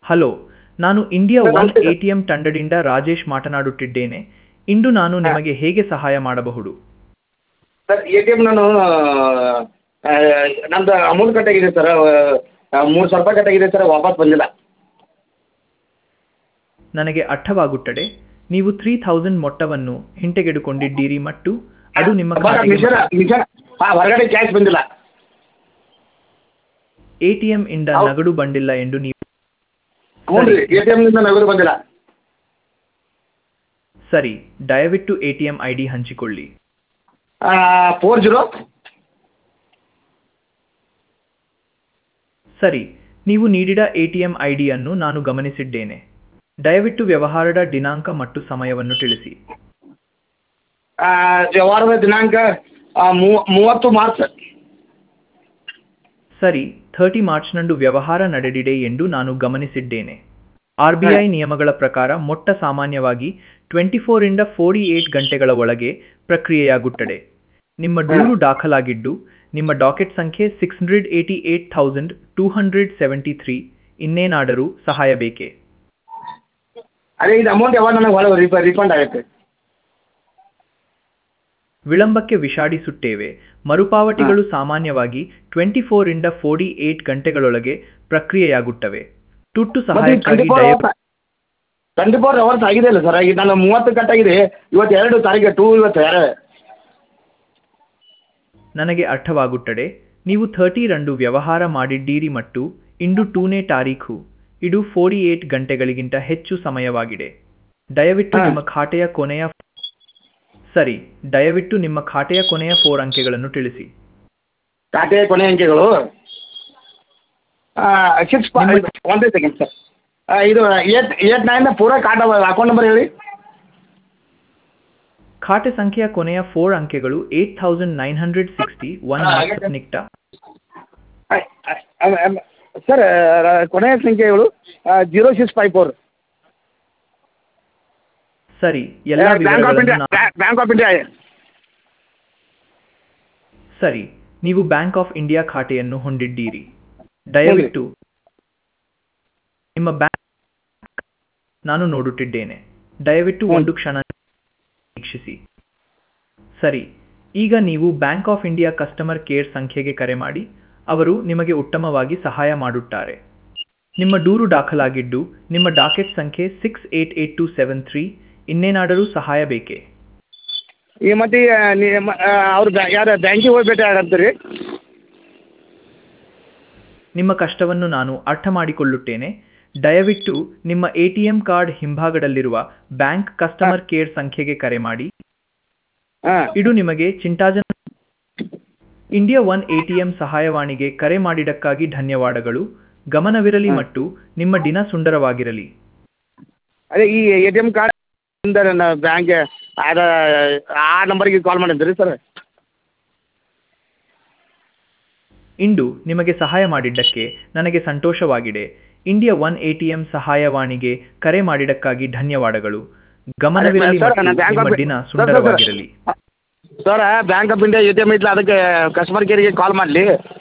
Hello ನಾನು India sir, one ನಮಸ್ತೆ sir. ATM ತಂಡದಿಂದ ರಾಜೇಶ್ ಮಾತನಾಡುತ್ತಿದ್ದೇನೆ ಇಂದು ನಾನು ನಿಮಗೆ ಹೇಗೆ ಸಹಾಯ ಮಾಡಬಹುದು ಸರ್ ಎ ಟಿ ಎಮ್ ನಾನು ಆ, ನಮ್ದು ಅಮೌಂಟ್ ಕಟ್ಟಾಗಿದೆ ಸರ್ ಮೂರು ಸಾವಿರ ರೂಪಾಯಿ ಕಟ್ಟಾಗಿದೆ ಸರ್ ವಾಪಸ್ ಬಂದಿಲ್ಲ ನನಗೆ ಅರ್ಥವಾಗುತ್ತದೆ ನೀವು ತ್ರೀ ಥೌಸಂಡ್ ಮೊತ್ತವನ್ನು ಹಿಂತೆಗೆದುಕೊಂಡಿದ್ದೀರಿ ಮತ್ತು ಅದು ನಿಮ್ಮ ಬಟ್ ಖಾತೆಗೆ ಮಿಷನ್ ಮಿಷನ್ ಹಾಂ ಹೊರಗಡೆ ಕ್ಯಾಶ್ ಬಂದಿಲ್ಲ ಎಟಿಎಂ ಇಂದ ಹೌದು. ನಗದು ಬಂದಿಲ್ಲ ಎಂದು ನೀವು ಹ್ಞೂ ರೀ ಎ ಟಿ ಎಮ್ನಿಂದ ನಗದು ಬಂದಿಲ್ಲ ಸರಿ ದಯವಿಟ್ಟು ಎಟಿಎಂ ಐ ಡಿ ಹಂಚಿಕೊಳ್ಳಿ ಫೋರ್ ಜೀರೋ ಸರಿ ನೀವು ನೀಡಿದ ಎಟಿಎಂ ಐ ಡಿಯನ್ನು ನಾನು ಗಮನಿಸಿದ್ದೇನೆ ದಯವಿಟ್ಟು ವ್ಯವಹಾರದ ದಿನಾಂಕ ಮತ್ತು ಸಮಯವನ್ನು ತಿಳಿಸಿ ವ್ಯವಹಾರದ ದಿನಾಂಕ ಆ, ಮೂವ- ಮೂವತ್ತು ಮಾರ್ಚ್ ಸರಿ ಥರ್ಟಿ ಮಾರ್ಚ್ನಂದು ವ್ಯವಹಾರ ನಡೆದಿದೆ ಎಂದು ನಾನು ಗಮನಿಸಿದ್ದೇನೆ ಆರ್ ಬಿ ಐ ನಿಯಮಗಳ ಪ್ರಕಾರ ಮೊಟ್ಟ ಸಾಮಾನ್ಯವಾಗಿ ಟ್ವೆಂಟಿ ಫೋರಿಂದ ಫೋರ್ಟಿ ಏಟ್ ಗಂಟೆಗಳ ಒಳಗೆ ಪ್ರಕ್ರಿಯೆಯಾಗುತ್ತದೆ ನಿಮ್ಮ ದೂರು ದಾಖಲಾಗಿದ್ದು ನಿಮ್ಮ ಡಾಕೆಟ್ ಸಂಖ್ಯೆ six hundred eighty eight thousand two hundred seventy three ಇನ್ನೇನಾದರೂ ಸಹಾಯ ಬೇಕೇ ಅದೇ ಇದು ಅಮೌಂಟ್ ಯಾವಾಗ ನನಗೆ ಒಳಗೆ ರಿಫಂಡ್ ಆಗುತ್ತೆ ವಿಳಂಬಕ್ಕೆ ವಿಷಾಡಿಸುತ್ತೇವೆ ಮರುಪಾವತಿಗಳು ಸಾಮಾನ್ಯವಾಗಿ ಟ್ವೆಂಟಿ ಫೋರಿಂದ ಫೋರ್ಟಿ ಏಟ್ ಗಂಟೆಗಳೊಳಗೆ ಪ್ರಕ್ರಿಯೆಯಾಗುತ್ತವೆ ತುರ್ತು ಮತ್ತೆ ಸಹಾಯಕ್ಕಾಗಿ ಟ್ವೆಂಟಿ ಫೋರ್ ದಯ ಅವರ್ಸ್ ಟ್ವೆಂಟಿ ಫೋರ್ ಅವರ್ಸ್ ಆಗಿದೆ ಅಲ್ಲ ಸರ್ ಈಗ ನಾನು ಮೂವತ್ತು ಕಟ್ಟಾಗಿದೆ ಇವತ್ತು ಎರಡು ತಾರೀಕು ಟೂ ಇವತ್ತು ಎರಡು ನನಗೆ ಅರ್ಥವಾಗುತ್ತದೆ ನೀವು ಥರ್ಟಿ ರಂದು ವ್ಯವಹಾರ ಮಾಡಿದ್ದೀರಿ ಮತ್ತು ಇಂದು ಟೂನೇ ತಾರೀಖು ಇದು ಫೋರ್ಟಿ ಏಟ್ ಗಂಟೆಗಳಿಗಿಂತ ಹೆಚ್ಚು ಸಮಯವಾಗಿದೆ ದಯವಿಟ್ಟು ಹಾ. ನಿಮ್ಮ ಖಾತೆಯ ಕೊನೆಯ ಸರಿ ದಯವಿಟ್ಟು ನಿಮ್ಮ ಖಾತೆಯ ಕೊನೆಯ ಫೋರ್ ಅಂಕೆಗಳನ್ನು ತಿಳಿಸಿ ಖಾತೆಯ ಕೊನೆ ಅಂಕೆಗಳು ಸಿಕ್ಸ್ ನಿಮ್ಮ- ಒನ್ ಸೆಕೆಂಡ್ ಸರ್ ಇದು ಏಟ್ ಏಟ್ ನೈನ್ ಪೂರ ಖಾತಾ ಅಕೌಂಟ್ ನಂಬರ್ ಹೇಳಿ ಖಾತೆ ಸಂಖ್ಯೆಯ ಕೊನೆಯ ಫೋರ್ ಅಂಕೆಗಳು eight thousand nine hundred sixty one ಹಾ, ಆಗಿದೆ. ನಿಕ್ಟ ಸರ್ ಕೊನೆಯ ಸಂಖ್ಯೆಗಳು ಜೀರೋ ಸಿಕ್ಸ್ ಫೈವ್ ಫೋರ್ ಸರಿ ಎಲ್ಲ ಬ್ಯಾಂಕ್ ಆಫ್ ವಿವರಗಳನ್ನು ಇಂಡಿಯಾ ನಾ- ಬ್ಯಾಂಕ್ ಆಫ್ ಇಂಡಿಯಾ ಸರಿ ನೀವು ಬ್ಯಾಂಕ್ ಆಫ್ ಇಂಡಿಯಾ ಖಾತೆಯನ್ನು ಹೊಂದಿದ್ದೀರಿ ದಯವಿಟ್ಟು ನಿಮ್ಮ ಬ್ಯಾಂಕ್ ನಾನು ನೋಡುತ್ತಿದ್ದೇನೆ ದಯವಿಟ್ಟು ಹ್ಮ್. ಒಂದು ಕ್ಷಣ ವೀಕ್ಷಿಸಿ ಸರಿ ಈಗ ನೀವು bank of India customer care ಸಂಖ್ಯೆಗೆ ಕರೆ ಮಾಡಿ ಅವರು ನಿಮಗೆ ಉತ್ತಮವಾಗಿ ಸಹಾಯ ಮಾಡುತ್ತಾರೆ ನಿಮ್ಮ ದೂರು ದಾಖಲಾಗಿದ್ದು ನಿಮ್ಮ ಡಾಕೆಟ್ ಸಂಖ್ಯೆ six eight eight two seven three ಇನ್ನೇನಾದರೂ ಸಹಾಯ ಬೇಕೇ ಈಗ ಮತ್ತೆ ಅವ್ರು ಯಾರು ಬ್ಯಾಂಕಿಗೆ ಹೋಗಿ ಭೇಟಿ ಆಗಂತೀರಿ ನಿಮ್ಮ ಕಷ್ಟವನ್ನು ನಾನು ಅರ್ಥ ಮಾಡಿಕೊಳ್ಳುತ್ತೇನೆ ದಯವಿಟ್ಟು ನಿಮ್ಮ ಎಟಿಎಂ ಕಾರ್ಡ್ ಹಿಂಭಾಗದಲ್ಲಿರುವ ಬ್ಯಾಂಕ್ ಕಸ್ಟಮರ್ ಕೇರ್ ಸಂಖ್ಯೆಗೆ ಕರೆ ಮಾಡಿ ಹಾಂ ಇದು ನಿಮಗೆ ಚಿಂತಾಜನ ಇಂಡಿಯಾ ಒನ್ ಎಟಿಎಂ ಸಹಾಯವಾಣಿಗೆ ಕರೆ ಮಾಡಿದ್ದಕ್ಕಾಗಿ ಧನ್ಯವಾದಗಳು ಗಮನವಿರಲಿ ಹಾ. ಮತ್ತು ನಿಮ್ಮ ದಿನ ಸುಂದರವಾಗಿರಲಿ ಅದೇ ಈ ಎ ಟಿ ಎಮ್ ಕಾರ್ಡ್ ನನ್ನ ಬ್ಯಾಂಕ್ ಅದ ಆ ನಂಬರ್ಗೆ ಕಾಲ್ ಮಾಡಿದ್ರಿ ಸರ್ ಇಂದು ನಿಮಗೆ ಸಹಾಯ ಮಾಡಿದ್ದಕ್ಕೆ ನನಗೆ ಸಂತೋಷವಾಗಿದೆ ಇಂಡಿಯಾ ಒನ್ ಎಟಿಎಂ ಸಹಾಯವಾಣಿಗೆ ಕರೆ ಮಾಡಿದ್ದಕ್ಕಾಗಿ ಧನ್ಯವಾದಗಳು ಗಮನವಿರಲಿ ಸರ್, ಮತ್ತು ನಾನು ಬ್ಯಾಂಕ್ ನಿಮ್ಮ ಆಫ್- ದಿನ ಸರ್, ಸರ್, ಸರ್. ಸುಂದರವಾಗಿರಲಿ sir bank of India A T M ಇಟ್ಲ ಅದಕ್ಕೆ ಕಸ್ಟಮರ್ ಕೇರಿಗೆ ಕಾಲ್ ಮಾಡಲಿ